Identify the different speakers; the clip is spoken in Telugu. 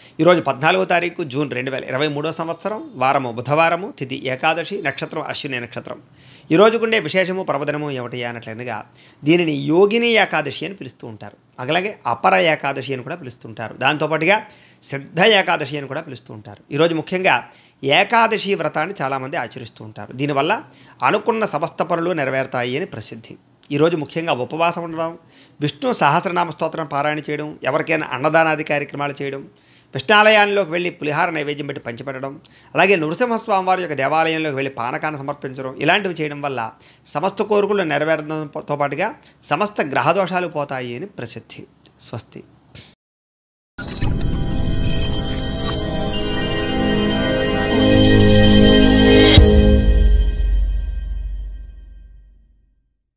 Speaker 1: ఈరోజు పద్నాలుగో తారీఖు జూన్ రెండు వేల ఇరవై మూడో సంవత్సరం వారము బుధవారము తిథి ఏకాదశి నక్షత్రం అశ్విని నక్షత్రం ఈ రోజుకుండే విశేషము పర్వదనము ఏమిటి అన్నట్లనగా దీనిని యోగిని ఏకాదశి అని పిలుస్తూ ఉంటారు అలాగే అపర ఏకాదశి అని కూడా పిలుస్తుంటారు దాంతోపాటుగా సిద్ధ ఏకాదశి అని కూడా పిలుస్తూ ఉంటారు ఈరోజు ముఖ్యంగా ఏకాదశి వ్రతాన్ని చాలామంది ఆచరిస్తూ ఉంటారు దీనివల్ల అనుకున్న సమస్త పనులు నెరవేరుతాయి అని ప్రసిద్ధి ఈరోజు ముఖ్యంగా ఉపవాసం ఉండడం విష్ణు సహస్రనామ స్తోత్రం పారాయణ చేయడం ఎవరికైనా అన్నదానాది కార్యక్రమాలు చేయడం విష్ణాలయాల్లోకి వెళ్ళి పులిహార నైవేద్యం పెట్టి పంచిపెట్టడం అలాగే నృసింహస్వామి వారి యొక్క దేవాలయంలోకి వెళ్ళి పానకాన్ని సమర్పించడం ఇలాంటివి చేయడం వల్ల సమస్త కోరికలు నెరవేరడంతో పాటుగా సమస్త గ్రహదోషాలు పోతాయి అని ప్రసిద్ధి స్వస్తి